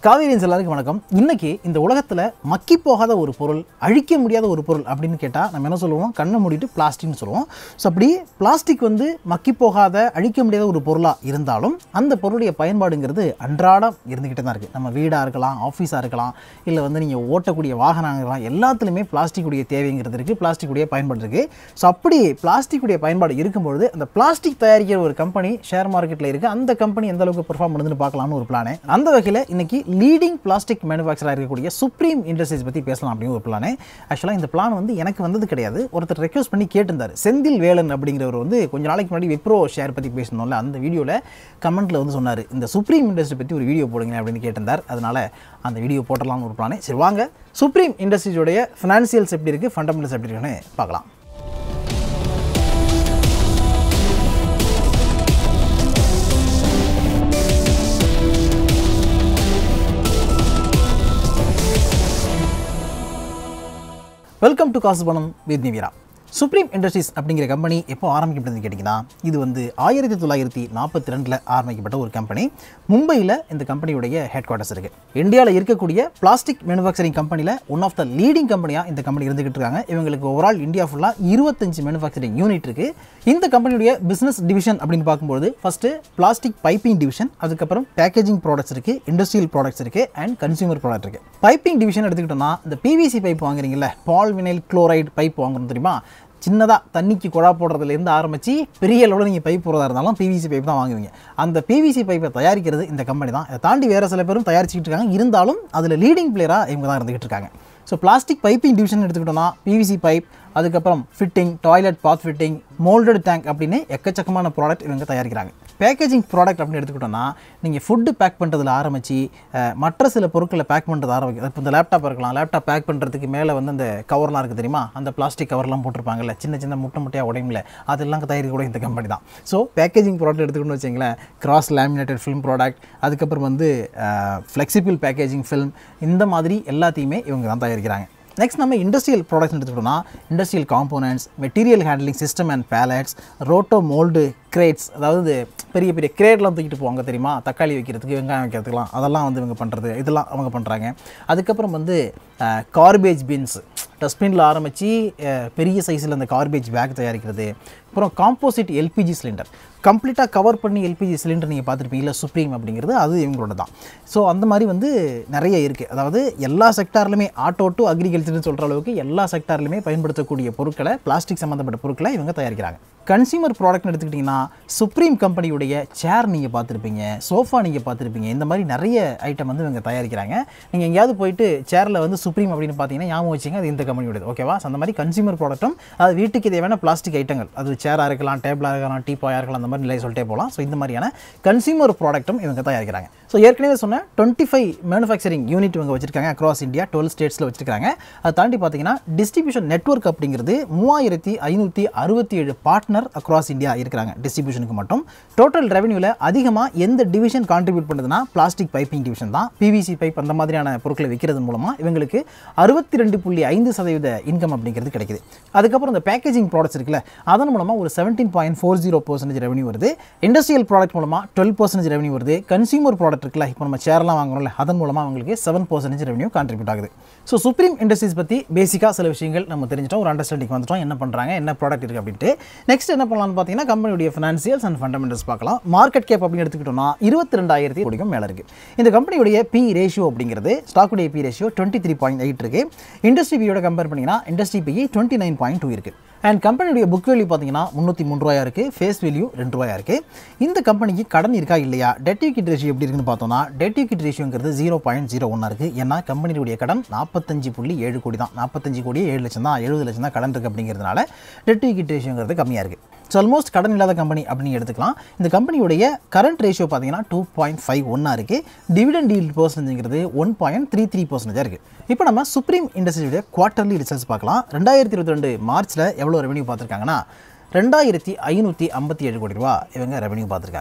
காவேரியன்ஸ் எல்லாருக்கும் வணக்கம் இன்னைக்கு இந்த உலகத்தில் மக்கி போகாத ஒரு பொருள் அழிக்க முடியாத ஒரு பொருள் அப்படின்னு கேட்டால் நம்ம என்ன சொல்லுவோம் கண்ணை மூடிட்டு பிளாஸ்டிக்னு சொல்லுவோம் ஸோ அப்படி பிளாஸ்டிக் வந்து மக்கி போகாத அழிக்க முடியாத ஒரு பொருளாக இருந்தாலும் அந்த பொருளுடைய பயன்பாடுங்கிறது அன்றாடம் இருந்துக்கிட்டே தான் இருக்குது நம்ம வீடாக இருக்கலாம் ஆஃபீஸாக இருக்கலாம் இல்லை வந்து நீங்கள் ஓட்டக்கூடிய வாகனம் இருக்கலாம் எல்லாத்துலேயுமே பிளாஸ்டிக்குடைய தேவைங்கிறது இருக்குது பிளாஸ்டிக்குடைய பயன்பாடு இருக்குது ஸோ அப்படி பிளாஸ்டிக்குடைய பயன்பாடு இருக்கும்பொழுது அந்த பிளாஸ்டிக் தயாரிக்கிற ஒரு கம்பெனி ஷேர் மார்க்கெட்டில் இருக்குது அந்த கம்பெனி எந்த அளவுக்கு பெர்ஃபார்ம் பண்ணுதுன்னு பார்க்கலாம்னு ஒரு பிளானு அந்த வகையில் இன்னைக்கு லீடிங் பிளாஸ்டிக் மேனுஃபேக்சராக இருக்கக்கூடிய சுப்ரீம் இண்டஸ்ட்ரீஸ் பற்றி பேசலாம் அப்படின்னு ஒரு பிளானு ஆக்சுவலாக இந்த பிளான் வந்து எனக்கு வந்தது கிடையாது ஒருத்தர் ரெக்வஸ்ட் பண்ணி கேட்டிருந்தார் செந்தில் வேலன் அப்படிங்கிறவர் வந்து கொஞ்ச நாளைக்கு முன்னாடி விப்ரோ ஷேர் பற்றி பேசணும்ல அந்த வீடியோவில் கமெண்ட்டில் வந்து சொன்னார் இந்த சுப்ரீம் இண்டஸ்ட்ரி பற்றி ஒரு வீடியோ போடுங்க அப்படின்னு கேட்டிருந்தார் அதனால் அந்த வீடியோ போட்டலாம்னு ஒரு பிளானு சரி வாங்க சுப்ரீம் இண்டஸ்ட்ரீஸோடைய ஃபினான்சியல்ஸ் எப்படி இருக்குது ஃபண்டமெண்டல்ஸ் எப்படி இருக்குன்னு பார்க்கலாம் welcome to Kaasu Panam with Nivira Supreme Industries அப்படிங்கிற கம்பெனி எப்போ ஆரம்பிக்கப்பட்டதுன்னு கேட்டிங்கன்னா இது வந்து ஆயிரத்தி தொள்ளாயிரத்தி நாற்பத்தி ரெண்டில் ஆரம்பிக்கப்பட்ட ஒரு கம்பெனி மும்பையில் இந்த கம்பெனியுடைய ஹெட் குவார்ட்டர்ஸ் இருக்குது இந்தியாவில் இருக்கக்கூடிய பிளாஸ்டிக் மேனுஃபேக்சரிங் கம்பெனியில் ஒன் ஆஃப் த லீடிங் கம்பெனியாக இந்த கம்பெனி இருந்துகிட்டு இருக்காங்க இவங்களுக்கு ஓவரால் இந்தியா ஃபுல்லாக இருபத்தஞ்சு மேனுஃபேக்சரிங் யூனிட் இருக்குது இந்த கம்பெனியுடைய பிஸ்னஸ் டிவிஷன் அப்படின்னு பார்க்கும்போது ஃபஸ்ட்டு பிளாஸ்டிக் பைப்பிங் டிவிஷன் அதுக்கப்புறம் பேக்கேஜிங் ப்ராடக்ட்ஸ் இருக்குது இண்டஸ்ட்ரியல் ப்ராடக்ட்ஸ் இருக்குது அண்ட் கன்சியூமர் ப்ராடக்ட் இருக்குது பைப்பிங் டிவிஷன் எடுத்துக்கிட்டோம்னா இந்த பிவிசி பைப் வாங்குறீங்கல்ல பால் வினைல் குளோரைடு பைப் வாங்குறோம் தெரியுமா சின்னதாக தண்ணிக்கு குழா போடுறதுலேருந்து ஆரம்பித்து பெரிய அளவில் நீங்கள் பைப் போடுறதா இருந்தாலும் பிவிசி பைப் தான் வாங்குவீங்க அந்த பிவிசி பைப்பை தயாரிக்கிறது இந்த கம்பெனி தான் இதை தாண்டி வேறு சில பேரும் தயாரிச்சுக்கிட்டு இருக்காங்க இருந்தாலும் அதில் லீடிங் பிளேயராக இவங்க தான் இருந்துகிட்டு இருக்காங்க ஸோ பிளாஸ்டிக் பைப்பிங் டிவிஷன் எடுத்துக்கிட்டோம்னா பிவிசி பைப் அதுக்கப்புறம் fitting toilet bath fitting moulded tank அப்படின்னு எக்கச்சக்கமான ப்ராடக்ட் இவங்க தயாரிக்கிறாங்க பேக்கேஜிங் ப்ராடக்ட் அப்படின்னு எடுத்துக்கிட்டோம்னா நீங்கள் ஃபுட்டு பேக் பண்ணுறதுல ஆரம்பித்து அஹ், மற்ற சில பொருட்களை பேக் பண்ணுறது ஆரம்பிக்கும் இப்போ இந்த லேப்டாப் இருக்கலாம் லேப்டாப் பேக் பண்ணுறதுக்கு மேலே வந்து அந்த கவர்லாம் இருக்குது தெரியுமா அந்த பிளாஸ்டிக் கவர்லாம் போட்டிருப்பாங்கல்ல சின்ன சின்ன முட்டை முட்டையாக உடையும்ல அதெல்லாம் தயாரிக்க கூட இந்த கம்பெனி தான் ஸோ பேக்கேஜிங் ப்ராடக்ட் எடுத்துக்கணும்னு வச்சிங்களேன் கிராஸ் லேமினேட்டட் ஃபிலிம் ப்ராடக்ட் அதுக்கப்புறம் வந்து ஃப்ளெக்சிபிள் பேக்கேஜிங் ஃபில்ம் இந்த மாதிரி எல்லாத்தையுமே இவங்க தான் தயாரிக்கிறாங்க நெக்ஸ்ட் நம்ம இண்டஸ்ட்ரியல் ப்ராடக்ட்ஸ் எடுத்துக்கிட்டோம்னா industrial components material handling system and pallets roto mould crates அதாவது பெரிய பெரிய கிரேட்லாம் தூக்கிட்டு போவாங்க தெரியுமா தக்காளி வைக்கிறதுக்கு வெங்காயம் வைக்கிறதுக்குலாம் அதெல்லாம் வந்து இவங்க பண்ணுறது இதெல்லாம் அவங்க பண்ணுறாங்க அதுக்கப்புறம் வந்து கார்பேஜ் பின்ஸ் டஸ்ட்பினில் ஆரம்பித்து பெரிய சைஸில் அந்த கார்பேஜ் பேக் தயாரிக்கிறது அப்புறம் காம்போசிட் எல்பிஜி சிலிண்டர் கம்ப்ளீட்டாக கவர் பண்ணி எல்பிஜி சிலிண்டர் நீங்கள் பார்த்துருப்பீங்களா சுப்ரீம் அப்படிங்கிறது அது இவங்களோட தான் ஸோ அந்த மாதிரி வந்து நிறைய இருக்குது அதாவது எல்லா செக்டார்லையுமே ஆட்டோ டு அக்ரிகல்ச்சர்னு சொல்கிற அளவுக்கு எல்லா செக்டார்லையுமே பயன்படுத்தக்கூடிய பொருட்களை பிளாஸ்டிக் சம்மந்தப்பட்ட பொருட்களை இவங்க தயாரிக்கிறாங்க கன்சியூமர் ப்ராடக்ட்னு எடுத்துக்கிட்டிங்கன்னா சுப்ரீம் கம்பெனியுடைய சேர் நீங்கள் பார்த்துருப்பீங்க சோஃபா நீங்கள் பார்த்துருப்பீங்க இந்த மாதிரி நிறைய ஐட்டம் வந்து இவங்க தயாரிக்கிறாங்க நீங்கள் எங்கேயாவது போயிட்டு சேரில் வந்து சுப்ரீம் அப்படின்னு பார்த்தீங்கன்னா ஞாபகம் வச்சுங்க அது இந்த கம்பெனியோடது ஓகேவா So, அந்த மாதிரி கன்சியூமர் ப்ராடக்ட்டும் அது வீட்டுக்கு தேவையான பிளாஸ்டிக் ஐட்டங்கள் அது சேராக இருக்கலாம் டேபிளாக இருக்கலாம் டீப்பாயாக இருக்கலாம் அந்த மாதிரி நிலை சொல்லிட்டே போகலாம் ஸோ இந்த மாதிரியான கன்சியூமர் ப்ராடக்ட்டும் இவங்க தயாரிக்கிறாங்க ஸோ ஏற்கனவே சொன்ன டுவெண்ட்டி ஃபைவ் மேனுஃபேக்சரிங் யூனிட் இவங்க வச்சிருக்காங்க அக்ராஸ் இந்தியா டுவெல் ஸ்டேட்ஸில் வச்சிருக்காங்க அதை தாண்டி பார்த்தீங்கன்னா டிஸ்ட்ரிபியூஷன் நெட்வொர்க் அப்படிங்கிறது மூவாயிரத்தி ஐநூற்றி அறுபத்தி ஏழு பார்ட்னர் அக்ராஸ் இந்தியா இருக்கிறாங்க டிஸ்ட்ரிபியூஷனுக்கு மட்டும் டோட்டல் ரெவன்யூவில் அதிகமாக எந்த டிவிஷன் கான்ட்ரிபியூட் பண்ணுதுன்னா பிளாஸ்டிக் பைப்பிங் டிவிஷன் தான் பிவிசி பைப் அந்த மாதிரியான பொருட்களை விற்கிறது மூலமாக இவங்களுக்கு அறுபத்தி ரெண்டு புள்ளி ஐந்து சதவீத இன்கம் அப்படிங்கிறது கிடைக்குது அதுக்கப்புறம் இந்த பேக்கேஜிங் ப்ராடக்ட்ஸ் இருக்குல்ல அதன் மூலமாக ஒரு seventeen point four zero percentage revenue வருது இண்டஸ்ட்ரியல் ப்ராடக்ட் மூலமாக டுவெல் பர்சன்டேஜ் ரெவன்யூ வருது கன்சியூமர் ப்ராடக்ட் இருக்குல்ல இப்போ நம்ம சேர்லாம் வாங்குறோம்ல அதன் மூலமாக அவங்களுக்கு செவன் பர்சன்டேஜ் ரெவன்யூ கான்ட்ரிபியூட் ஆகுது ஸோ சுப்ரீம் இண்டஸ்ட்ரீஸ் பற்றி பேசிக்காக சில விஷயங்கள் நம்ம தெரிஞ்சிட்டோம் ஒரு அண்டர்ஸ்டாண்டிங் வந்துட்டோம் என்ன பண்ணுறாங்க என்ன ப்ராடக்ட் இருக்குது அப்படின்ட்டு நெக்ஸ்ட் என்ன பண்ணலாம்னு பார்த்தீங்கன்னா கம்பெனியுடைய ஃபினான்சியல்ஸ் அண்ட் ஃபண்டமெண்டல்ஸ் பார்க்கலாம் மார்க்கெட் கேப் அப்படின்னு எடுத்துக்கிட்டோம்னா இருபத்தி ரெண்டாயிரத்தி கோடிக்கும் மேலே இருக்குது இந்த கம்பெனியுடைய பி ரேஷியோ அப்படிங்கிறது ஸ்டாக்குடைய P ratio twenty three point eight இருக்குது இண்டஸ்ட்ரி பியோட கம்பேர் பண்ணிங்கன்னா industry P twenty nine point two இருக்குது அண்ட் கம்பெனியுடைய புக் வேல்யூ பார்த்தீங்கன்னா முந்நூற்றி மூணு ரூபாயா இருக்குது ஃபேஸ் வேல்யூ ரெண்டு ரூபாயா இருக்குது இந்த கம்பெனிக்கு கடன் இருக்கா இல்லையா டெட் ஈக்விட்டி ரேஷியோ எப்படி இருக்குன்னு பார்த்தோம்னா டெட் ஈக்விட்டி ரேஷியோங்கிறது ஜீரோ பாயிண்ட் ஜீரோ ஒன்றா இருக்குது ஏன்னா கம்பெனியுடைய கடன் நாற்பத்தஞ்சு புள்ளி ஏழு கோடி தான் நாற்பத்தஞ்சு கோடி ஏழு லட்சம் தான் எழுபது லட்சம் தான் கடன் இருக்குது அப்படிங்கிறதுனால டெட் ஈக்விட்டி ரேஷியோங்கிறது கம்மியாக இருக்குது ஸோ ஆல்மோஸ்ட் கடன் இல்லாத கம்பெனி அப்படின்னு எடுத்துக்கலாம் இந்த கம்பெனியுடைய கரண்ட் ரேஷியோ பார்த்தீங்கன்னா டூ பாயிண்ட் ஃபைவ் ஒன்னாக இருக்குது டிவிடெண்ட் டீல் பர்சன்டேஜ்ங்கிறது ஒன் பாயிண்ட் த்ரீ த்ரீ பர்சன்டேஜாக இருக்குது இப்போ நம்ம சுப்ரீம் இண்டஸ்ட்ரியுடைய குவார்ட்டர்லி ரிசல்ட்ஸ் பார்க்கலாம் ரெண்டாயிரத்தி இருபத்தி ரெண்டு மார்ச்சில் எவ்வளோ ரெவன்யூ பார்த்துருக்காங்கன்னா ரெண்டாயிரத்தி ஐநூற்றி ஐம்பத்தி ஏழு கோடி ரூபா இவங்க ரெவன்யூ பார்த்துருக்காங்க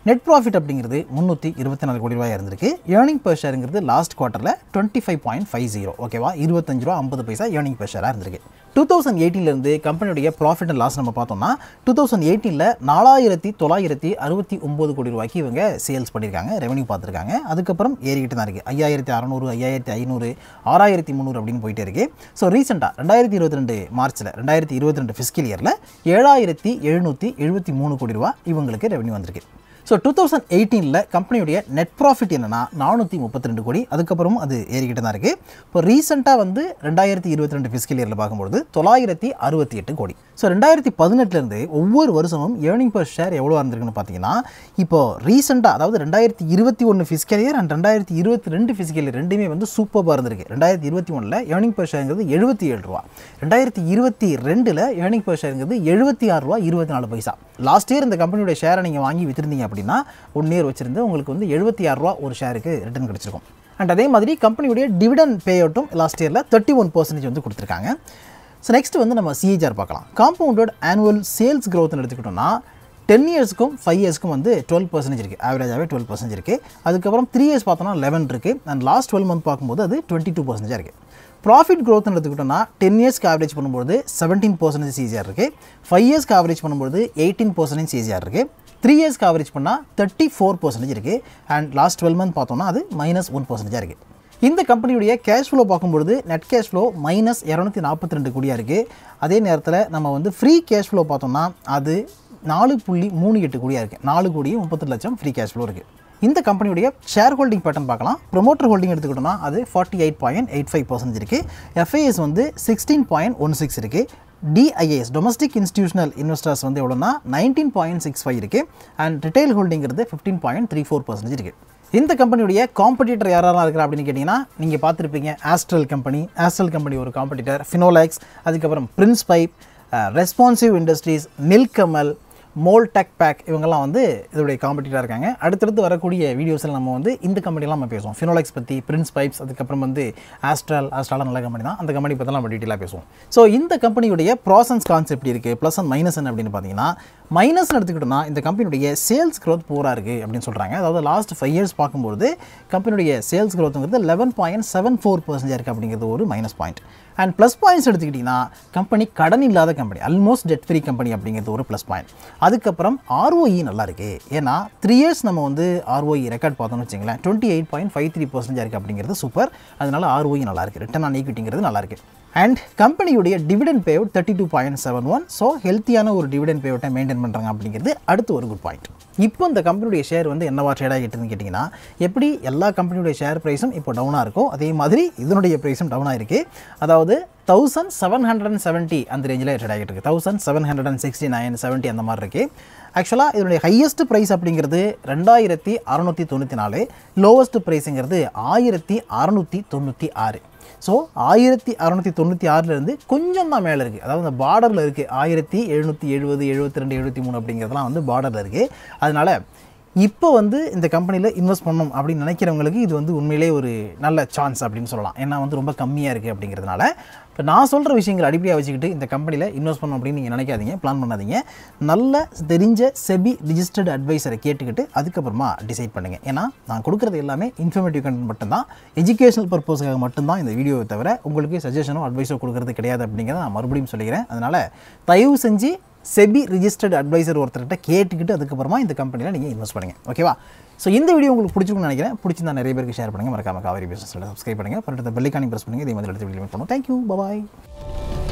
நெட் ப்ராஃபிட் அப்படிங்கிறது முந்நூற்றி இருபத்தி நாலு கோடி ரூபாய் இருந்திருக்கு ஏர்னிங் per ஷேருங்கிறது லாஸ்ட் குவார்ட்டரில் twenty five point five zero ஓகேவா இருபத்தஞ்சு ரூபா ஐம்பது பைசா ஏர்னிங் per ஷேராக இருந்திருக்கு டூ தௌசண்ட் எயிட்டீன்லேருந்து கம்பெனியுடைய ப்ராஃபிட் அண்ட் லாஸ் நம்ம பார்த்தோம்னா டூ தௌசண்ட் எயிட்டீனில் நாலாயிரத்தி தொள்ளாயிரத்தி அறுபத்தி ஒம்பது கோடி ரூபாய்க்கு இவங்க சேல்ஸ் பண்ணியிருக்காங்க ரெவன்யூ பார்த்துருக்காங்க அதுக்கப்புறம் ஏறிக்கிட்டு தான் இருக்குது ஐயாயிரத்தி அறநூறு ஐயாயிரத்தி ஐநூறு ஆறாயிரத்தி முந்நூறு அப்படின்னு போயிட்டே இருக்கு ஸோ ரீசெண்டாக ரெண்டாயிரத்தி இருபத்தி ரெண்டு மார்ச்சில் ரெண்டாயிரத்தி இருபத்தி ரெண்டு ஃபிஸ்கல் இயரில் ஏழாயிரத்தி எழுநூற்றி எழுபத்தி மூணு கோடி ரூபா இவங்களுக்கு ரெவன்யூ வந்திருக்கு ஸோ டூ தௌசண்ட் எயிட்டீனில் கம்பெனியுடைய நெட் ப்ராஃபிட் என்னன்னா நானூற்றி முப்பத்தி ரெண்டு கோடி அதுக்கப்புறமும் அது ஏறிக்கிட்டு தான் இருக்குது இப்போ ரீசெண்டாக வந்து ரெண்டாயிரத்தி இருபத்தி ரெண்டு ஃபிஸ்கல் இயரில் பார்க்கும்போது தொள்ளாயிரத்தி அறுபத்தி எட்டு கோடி ஸோ ரெண்டாயிரத்தி பதினெட்டுலேருந்து ஒவ்வொரு வருஷமும் ஏர்னிங் per ஷேர் எவ்வளோ இருந்திருக்குன்னு பார்த்தீங்கன்னா இப்போ ரீசெண்டாக அதாவது ரெண்டாயிரத்தி இருபத்தி ஒன்று ஃபிஸ்கல் இயர் அண்ட் ரெண்டாயிரத்தி இருபத்தி ரெண்டு ஃபிஸ்கல் இயர் ரெண்டுமே வந்து சூப்பராக இருந்திருக்கு ரெண்டாயிரத்தி இருபத்தி ஒன்றில் ஏர்னிங் per ஷேருங்கிறது எழுபத்தி ஏழு ரூபா ரெண்டாயிரத்தி இருபத்தி ரெண்டில் ஏர்னிங் per ஷேருங்கிறது எழுபத்தி ஆறு ரூபா இருபத்தி நாலு பைசா லாஸ்ட் இயர் இந்த கம்பெனியோட ஷேரை நீங்கள் வாங்கி வித்திருந்தீங்க அப்படின்னா ஒன் இயர் வச்சிருந்து உங்களுக்கு வந்து எழுபத்தி ஆறு ரூபா ஒரு ஷேருக்கு ரிட்டர்ன் கிடச்சிருக்கும் அண்ட் அதே மாதிரி கம்பெனியுடைய டிவிடன் பே அவுட்டும் லாஸ்ட் இயரில் தேர்ட்டி ஒன் பர்சன்டேஜ் வந்து கொடுத்துருக்காங்க ஸோ நெக்ஸ்ட் வந்து நம்ம சிஏஜிஆர் பார்க்கலாம் காம்பவுண்டட் ஆனுவல் சேல்ஸ் க்ரோத்னு எடுத்துக்கிட்டோம்னா டென் இயர்ஸ்க்கும் ஃபைவ் இயர்ஸ்க்கும் வந்து டுவெல் பர்சன்டேஜ் இருக்குது ஆவரேஜாகவே டுவெல் பர்சன்டேஜ் இருக்குது அதுக்கப்புறம் த்ரீ இயர்ஸ் பார்த்தோம்னா லெவன் இருக்குது அண்ட் லாஸ்ட் டுவெல் மந்த் பார்க்கும்போது அது டுவெண்ட்டி டூ பர்சன்டேஜாக இருக்குது ப்ராஃபிட் க்ரோத்னு எடுத்துக்கிட்டோம்னா டென் இயர்ஸ்க்கு ஆவரேஜ் பண்ணும்போது செவன்டீன் பர்சன்டேஜ் சிஜிஆர் இருக்குது ஃபைவ் இயர்ஸ்க்கு ஆவரேஜ் பண்ணும்போது எயிட்டீன் பர்சன்டேஜ் சிஜிஆர் இருக்குது த்ரீ இயர்ஸ்க்கு ஆவரேஜ் பண்ணால் தேர்ட்டி ஃபோர் பர்சன்டேஜ் இருக்குது அண்ட் லாஸ்ட் டுவெல் மந்த் பார்த்தோம்னா அது மைனஸ் ஒன் பர்சன்டேஜாக இருக்குது இந்த கம்பெனியுடைய கேஷ் ஃப்ளோ பார்க்கும்பொழுது நெட் கேஷ் ஃப்ளோ மைனஸ் இரநூத்தி நாற்பத்தி ரெண்டு கோடியாக இருக்குது அதே நேரத்தில் நம்ம வந்து ஃப்ரீ கேஷ் ஃப்ளோ பார்த்தோம்னா அது நாலு புள்ளி மூணு எட்டு கோடியாக இருக்குது நாலு கோடியே முப்பத்தெட்டு லட்சம் ஃப்ரீ கேஷ் ஃப்ளோ இருக்குது இந்த கம்பெனியுடைய ஷேர் ஹோல்டிங் பேட்டர்ன் பார்க்கலாம் ப்ரொமோட்டர் ஹோல்டிங் எடுத்துக்கிட்டோம்னா அது forty eight point eight five percent இருக்குது எஃப்ஐஎஸ் வந்து சிக்ஸ்டீன் பாயிண்ட் ஒன் சிக்ஸ் இருக்குது டிஐஏஎஸ் டொமஸ்டிக் இன்ஸ்டியூஷனல் இன்வெஸ்டர்ஸ் வந்து எவ்வளோனா நைன்டீன் பாயிண்ட் சிக்ஸ் ஃபைவ் இருக்குது அண்ட் ரிட்டைல் ஹோல்டிங்கிறது fifteen point three four percentage இருக்குது இந்த கம்பெனியுடைய காம்படிட்டர் யாரெல்லாம் இருக்கிறா அப்படின்னு கேட்டிங்கன்னா நீங்கள் பார்த்துருப்பீங்க ஆஸ்ட்ரல் கம்பெனி ஆஸ்ட்ரல் கம்பெனி ஒரு காம்படிட்டர் ஃபினோலாக்ஸ் அதுக்கப்புறம் Prince pipe Responsive Industries Nilkamal Mold Tek pack இவங்கெல்லாம் வந்து இதோடைய காம்படிட்டராக இருக்காங்க அடுத்தடுத்து வரக்கூடிய வீடியோஸில் நம்ம வந்து இந்த கம்பெனிலாம் நம்ம பேசுவோம் ஃபினோலெக்ஸ் பற்றி பிரின்ஸ் பைப்ஸ் அதுக்கப்புறம் வந்து ஆஸ்ட்ரால் ஆஸ்ட்ராலாம் நல்ல கம்பெனி தான் அந்த கம்பெனி பற்றி நம்ம டீட்டெயிலாக பேசுவோம் ஸோ இந்த கம்பெனியுடைய ப்ராசன்ஸ் கான்செப்ட் எப்படி இருக்குது ப்ளஸ் அண்ட் மைனஸ் என்ன அப்படின்னு பார்த்தீங்கன்னா மைனஸ் எடுத்துக்கிட்டோம்னா இந்த கம்பெனியுடைய சேல்ஸ் க்ரோத் போராக இருக்குது அப்படின்னு சொல்கிறாங்க அதாவது லாஸ்ட் ஃபைவ் இயர்ஸ் பார்க்கும்போது கம்பெனியுடைய சேல்ஸ் க்ரோத்துங்கிறது eleven point seven four percentage இருக்குது அப்படிங்கிறது ஒரு minus point and plus points எடுத்துக்கிட்டிங்கன்னா கம்பெனி கடன் இல்லாத company almost debt free company அப்படிங்கிறது ஒரு ப்ளஸ் பாயிண்ட் அதுக்கப்புறம் ஆர்ஓஇ நல்லா இருக்கு ஏன்னா த்ரீ இயர்ஸ் நம்ம வந்து ஆர்ஓஇ ரெக்கார்ட் பார்த்தோம்னு வச்சுங்களேன் twenty eight point five three percentage இருக்குது அப்படிங்கிறது சூப்பர் அதனால ஆர்ஓஇ நல்லா இருக்குது ரிட்டர்ன் ஆன் ஈக்விட்டிங்கிறது நல்லா இருக்குது அண்ட் கம்பெனியுடைய dividend payout thirty two point seven one so ஹெல்த்தியான ஒரு டிவிடன் பேவுட்டை மெயின்டைன் பண்ணுறாங்க அப்படிங்கிறது அடுத்து ஒரு குட் பாயிண்ட் இப்போ இந்த கம்பெனியுடைய ஷேர் வந்து என்னவா ட்ரேட் ஆகிட்டுன்னு கேட்டிங்கன்னா எப்படி எல்லா கம்பெனியுடைய ஷேர் ப்ரைஸும் இப்போ டவுனாக இருக்கும் அதே மாதிரி இதனுடைய ப்ரைஸும் டவுனாக இருக்குது அதாவது thousand seven hundred and seventy அந்த ரேஞ்சில் ட்ரேட் ஆகிட்டு இருக்குது thousand seven hundred and sixty nine seventy அந்த மாதிரி இருக்குது ஆக்சுவலாக இதனுடைய ஹையஸ்ட் ப்ரைஸ் அப்படிங்கிறது ரெண்டாயிரத்தி அறநூற்றி தொண்ணூற்றி நாலு லோவஸ்ட் ப்ரைஸுங்கிறது ஆயிரத்தி அறநூற்றி தொண்ணூற்றி ஆறு ஸோ ஆயிரத்தி அறநூற்றி தொண்ணூற்றி ஆறுலேருந்து கொஞ்சம் தான் மேலே இருக்குது அதாவது அந்த பார்டரில் இருக்குது ஆயிரத்தி எழுநூற்றி எழுபது எழுபத்தி ரெண்டு எழுபத்தி மூணு அப்படிங்கிறதுலாம் வந்து பார்டரில் இருக்குது அதனால் இப்போ வந்து இந்த கம்பெனியில் இன்வெஸ்ட் பண்ணணும் அப்படின்னு நினைக்கிறவங்களுக்கு இது வந்து உண்மையிலே ஒரு நல்ல சான்ஸ் அப்படின்னு சொல்லலாம் ஏன்னா வந்து ரொம்ப கம்மியாக இருக்குது அப்படிங்கிறதுனால இப்போ நான் சொல்கிற விஷயங்கள் அடிப்படையாக வச்சுக்கிட்டு இந்த கம்பெனியில் இன்வெஸ்ட் பண்ணணும் அப்படின்னு நீங்கள் நினைக்காதீங்க பிளான் பண்ணாதீங்க நல்ல தெரிஞ்ச செபி ரிஜிஸ்டர்டு அட்வைசரை கேட்டுக்கிட்டு அதுக்கப்புறமா டிசைட் பண்ணுங்கள் ஏன்னா நான் கொடுக்குறது எல்லாமே இன்ஃபர்மேட்டிவ் கண்டென்ட் மட்டும்தான் எஜுகேஷனல் பர்பஸ்க்காக மட்டும்தான் இந்த வீடியோவை தவிர உங்களுக்கு சஜஷனோ அட்வைஸோ கொடுக்குறது கிடையாது அப்படிங்கிறத நான் மறுபடியும் சொல்லிக்கிறேன் அதனால் தயவு செஞ்சு செபி ரிஜிஸ்டர்டு அட்வைசர் ஒருத்தர்கிட்ட கேட்டுக்கிட்டு அதுக்கப்புறமா இந்த கம்பெனியில் நீங்கள் இன்வெஸ்ட் பண்ணுங்கள் ஓகேவா ஸோ இந்த வீடியோ உங்களுக்கு பிடிச்சிருக்கும்னு நினைக்கிறேன் பிடிச்சிருந்தா நிறைய பேருக்கு ஷேர் பண்ணுங்கள் மறக்காம காவேரி பிஸ்னஸில் சப்ஸ்கிரைப் பண்ணுங்கள் பன்னெண்டு பெல்லைக்கானி ப்ரெஸ் பண்ணுங்கள் இதே மாதிரி எடுத்து வீடியோ பண்ணுவோம் தேங்க்யூ பாய்